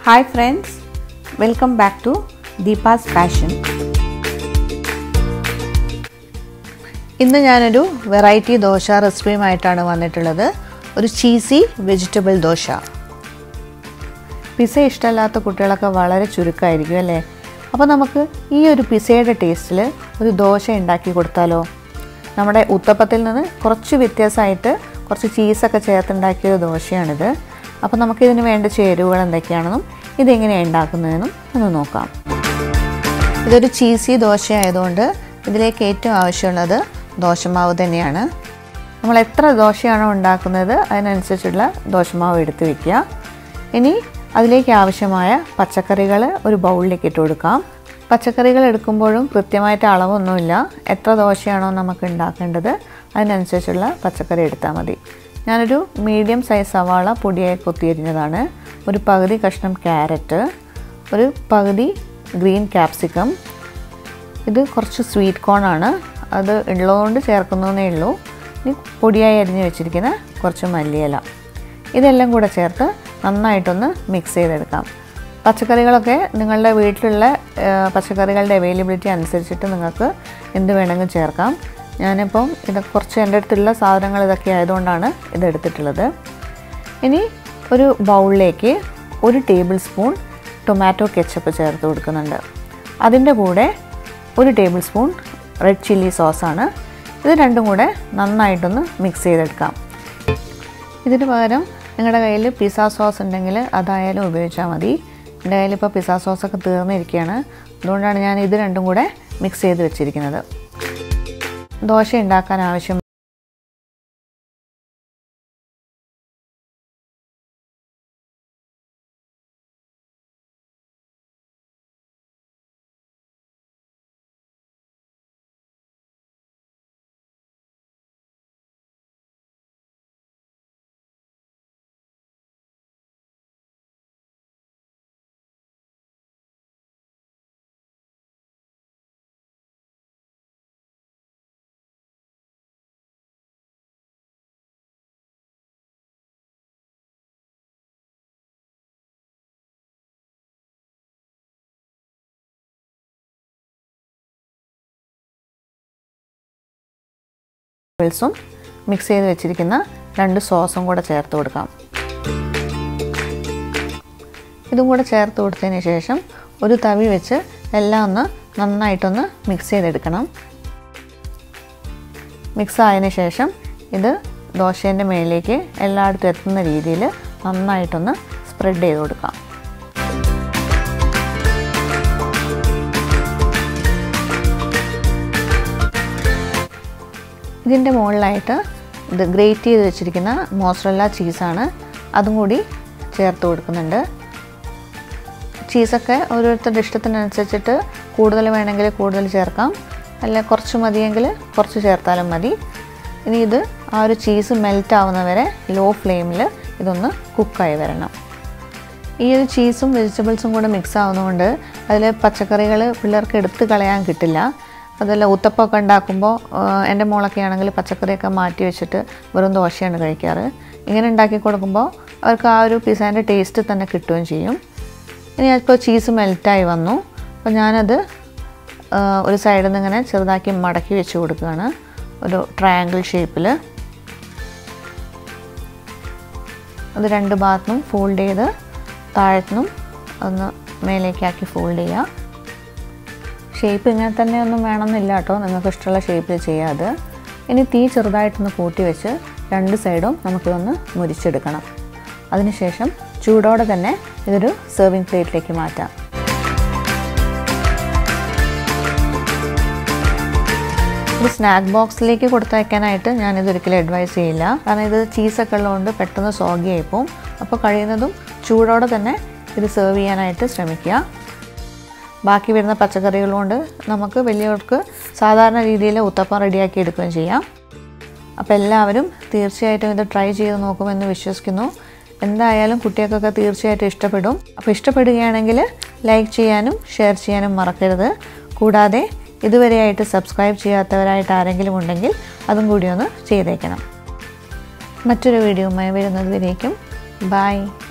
hi friends welcome back to Deepa's passion ഇന്ന് ഞാനൊരു variety dosa റെസിപ്പിയുമായിട്ടാണ് വന്നിട്ടുള്ളത് ഒരു ചീസി വെജിറ്റബിൾ ദോശ പിസ ഇഷ്ടമല്ലാത്ത കുട്ടികളൊക്കെ വളരെ ചുരുക്കമായിരിക്കും അല്ലേ അപ്പോൾ നമുക്ക് ഈ ഒരു പിസയുടെ ടേസ്റ്റിൽ ഒരു ദോശ ഉണ്ടാക്കി കൊടുത്താലോ നമ്മുടെ ഉത്തപ്പത്തിൽ നിന്ന് കുറച്ച് വ്യത്യാസമായിട്ട് കുറച്ച് ചീസൊക്കെ ചേർത്തുണ്ടാക്കിയ ഒരു ദോശയാണിത് അപ്പോൾ നമുക്കിതിന് വേണ്ട ചേരുവകൾ എന്തൊക്കെയാണെന്നും ഇതെങ്ങനെയാണ് ഉണ്ടാക്കുന്നതെന്നും ഒന്ന് നോക്കാം ഇതൊരു ചീസി ദോശ ആയതുകൊണ്ട് ഇതിലേക്ക് ഏറ്റവും ആവശ്യമുള്ളത് ദോശമാവ് തന്നെയാണ് നമ്മൾ എത്ര ദോശയാണോ ഉണ്ടാക്കുന്നത് അതിനനുസരിച്ചുള്ള ദോശമാവ് എടുത്ത് വയ്ക്കുക ഇനി അതിലേക്ക് ആവശ്യമായ പച്ചക്കറികൾ ഒരു ബൗളിലേക്ക് ഇട്ട് കൊടുക്കാം പച്ചക്കറികൾ എടുക്കുമ്പോഴും കൃത്യമായിട്ട് അളവൊന്നുമില്ല എത്ര ദോശയാണോ നമുക്ക് ഉണ്ടാക്കേണ്ടത് അതിനനുസരിച്ചുള്ള പച്ചക്കറി എടുത്താൽ മതി ഞാനൊരു മീഡിയം സൈസ് സവാള പൊടിയായി കൊത്തിയരിഞ്ഞതാണ് ഒരു പകുതി കഷ്ണം ക്യാരറ്റ് ഒരു പകുതി ഗ്രീൻ ക്യാപ്സിക്കം ഇത് കുറച്ച് സ്വീറ്റ് കോൺ ആണ് അത് ഉള്ളതുകൊണ്ട് ചേർക്കുന്നതേ ഉള്ളൂ ഇനി പൊടിയായി അരിഞ്ഞ് വെച്ചിരിക്കുന്ന കുറച്ച് മല്ലിയില ഇതെല്ലാം കൂടെ ചേർത്ത് നന്നായിട്ടൊന്ന് മിക്സ് ചെയ്തെടുക്കാം പച്ചക്കറികളൊക്കെ നിങ്ങളുടെ വീട്ടിലുള്ള പച്ചക്കറികളുടെ അവൈലബിലിറ്റി അനുസരിച്ചിട്ട് നിങ്ങൾക്ക് എന്ത് വേണമെങ്കിലും ചേർക്കാം ഞാനിപ്പം ഇത് കുറച്ച് എൻ്റെ അടുത്തുള്ള സാധനങ്ങൾ ഇതൊക്കെ ആയതുകൊണ്ടാണ് ഇതെടുത്തിട്ടുള്ളത് ഇനി ഒരു ബൗളിലേക്ക് ഒരു ടേബിൾ സ്പൂൺ ടൊമാറ്റോ കെച്ചപ്പ് ചേർത്ത് കൊടുക്കുന്നുണ്ട് അതിൻ്റെ കൂടെ ഒരു ടേബിൾ സ്പൂൺ റെഡ് ചില്ലി സോസാണ് ഇത് രണ്ടും കൂടെ നന്നായിട്ടൊന്ന് മിക്സ് ചെയ്തെടുക്കാം ഇതിന് പകരം നിങ്ങളുടെ കയ്യിൽ പിസ്സ സോസ് ഉണ്ടെങ്കിൽ അതായാലും ഉപയോഗിച്ചാൽ മതി എൻ്റെ കയ്യിൽ ഇപ്പോൾ പിസ്സ സോസൊക്കെ തീർന്നിരിക്കുകയാണ് അതുകൊണ്ടാണ് ഞാൻ ഇത് രണ്ടും കൂടെ മിക്സ് ചെയ്ത് വെച്ചിരിക്കുന്നത് ദോശ ഉണ്ടാക്കാൻ ആവശ്യം വെജിറ്റബിൾസും മിക്സ് ചെയ്ത് വെച്ചിരിക്കുന്ന രണ്ട് സോസും കൂടെ ചേർത്ത് കൊടുക്കാം ഇതും കൂടെ ചേർത്ത് കൊടുത്തതിന് ശേഷം ഒരു തവി വെച്ച് എല്ലാം ഒന്ന് നന്നായിട്ടൊന്ന് മിക്സ് ചെയ്തെടുക്കണം മിക്സ് ആയതിന് ശേഷം ഇത് ദോശേൻ്റെ മേളിലേക്ക് എല്ലായിടത്തും എത്തുന്ന രീതിയിൽ നന്നായിട്ടൊന്ന് സ്പ്രെഡ് ചെയ്ത് കൊടുക്കാം ഇതിൻ്റെ മുകളിലായിട്ട് ഇത് ഗ്രേറ്റ് ചെയ്ത് വെച്ചിരിക്കുന്ന മോസറല്ല ചീസാണ് അതും കൂടി ചേർത്ത് കൊടുക്കുന്നുണ്ട് ചീസൊക്കെ ഓരോരുത്തരുടെ ഇഷ്ടത്തിനനുസരിച്ചിട്ട് കൂടുതൽ വേണമെങ്കിൽ കൂടുതൽ ചേർക്കാം അല്ല കുറച്ച് മതിയെങ്കിൽ കുറച്ച് ചേർത്താലും മതി ഇനി ഇത് ആ ഒരു ചീസ് മെൽറ്റ് ആവുന്നവരെ ലോ ഫ്ലെയിമിൽ ഇതൊന്ന് കുക്കായി വരണം ഈ ഒരു ചീസും വെജിറ്റബിൾസും കൂടെ മിക്സ് ആവുന്നതുകൊണ്ട് അതിൽ പച്ചക്കറികൾ പിള്ളേർക്ക് എടുത്ത് കളയാൻ കിട്ടില്ല അതല്ല ഉത്തപ്പമൊക്കെ ഉണ്ടാക്കുമ്പോൾ എൻ്റെ മോളൊക്കെ ആണെങ്കിൽ പച്ചക്കറിയൊക്കെ മാറ്റി വെച്ചിട്ട് വെറും ദോശയാണ് കഴിക്കാറ് ഇങ്ങനെ ഉണ്ടാക്കി കൊടുക്കുമ്പോൾ അവർക്ക് ആ ഒരു പിസ്സാൻ്റെ ടേസ്റ്റ് തന്നെ കിട്ടുകയും ചെയ്യും ഇനി ഇപ്പോൾ ചീസ് മെൽറ്റായി വന്നു അപ്പോൾ ഞാനത് ഒരു സൈഡിൽ നിന്ന് ഇങ്ങനെ ചെറുതാക്കി മടക്കി വെച്ച് കൊടുക്കുകയാണ് ഒരു ട്രയാങ്കിൾ ഷേപ്പിൽ അത് രണ്ട് ഭാഗത്തുനിന്നും ഫോൾഡ് ചെയ്ത് താഴത്തുനിന്നും ഒന്ന് മേലേക്കാക്കി ഫോൾഡ് ചെയ്യുക ഷേപ്പ് ഇങ്ങനെ തന്നെ ഒന്നും വേണമെന്നില്ല കേട്ടോ നിങ്ങൾക്ക് ഇഷ്ടമുള്ള ഷേപ്പിൽ ചെയ്യാതെ ഇനി തീ ചെറുതായിട്ടൊന്ന് കൂട്ടി വെച്ച് രണ്ട് സൈഡും നമുക്കിതൊന്ന് മുരിച്ചെടുക്കണം അതിനുശേഷം ചൂടോടെ തന്നെ ഇതൊരു സെർവിങ് പ്ലേറ്റിലേക്ക് മാറ്റാം ഒരു സ്നാക്ക് ബോക്സിലേക്ക് കൊടുത്തയക്കാനായിട്ട് ഞാനിതൊരിക്കലും അഡ്വൈസ് ചെയ്യില്ല കാരണം ഇത് ചീസൊക്കെ ഉള്ളതുകൊണ്ട് പെട്ടെന്ന് സോഗി ആയിപ്പോവും അപ്പോൾ കഴിയുന്നതും ചൂടോടെ തന്നെ ഇത് സെർവ് ചെയ്യാനായിട്ട് ശ്രമിക്കുക ബാക്കി വരുന്ന പച്ചക്കറികൾ കൊണ്ട് നമുക്ക് വലിയവർക്ക് സാധാരണ രീതിയിൽ ഉത്തപ്പം റെഡിയാക്കി എടുക്കുകയും ചെയ്യാം അപ്പോൾ എല്ലാവരും തീർച്ചയായിട്ടും ഇത് ട്രൈ ചെയ്ത് നോക്കുമെന്ന് വിശ്വസിക്കുന്നു എന്തായാലും കുട്ടികൾക്കൊക്കെ തീർച്ചയായിട്ടും ഇഷ്ടപ്പെടും അപ്പോൾ ഇഷ്ടപ്പെടുകയാണെങ്കിൽ ലൈക്ക് ചെയ്യാനും ഷെയർ ചെയ്യാനും മറക്കരുത് കൂടാതെ ഇതുവരെയായിട്ട് സബ്സ്ക്രൈബ് ചെയ്യാത്തവരായിട്ട് ആരെങ്കിലും ഉണ്ടെങ്കിൽ അതും കൂടി ഒന്ന് ചെയ്തേക്കണം മറ്റൊരു വീഡിയോയുമായി വരുന്നത് വരേക്കും ബൈ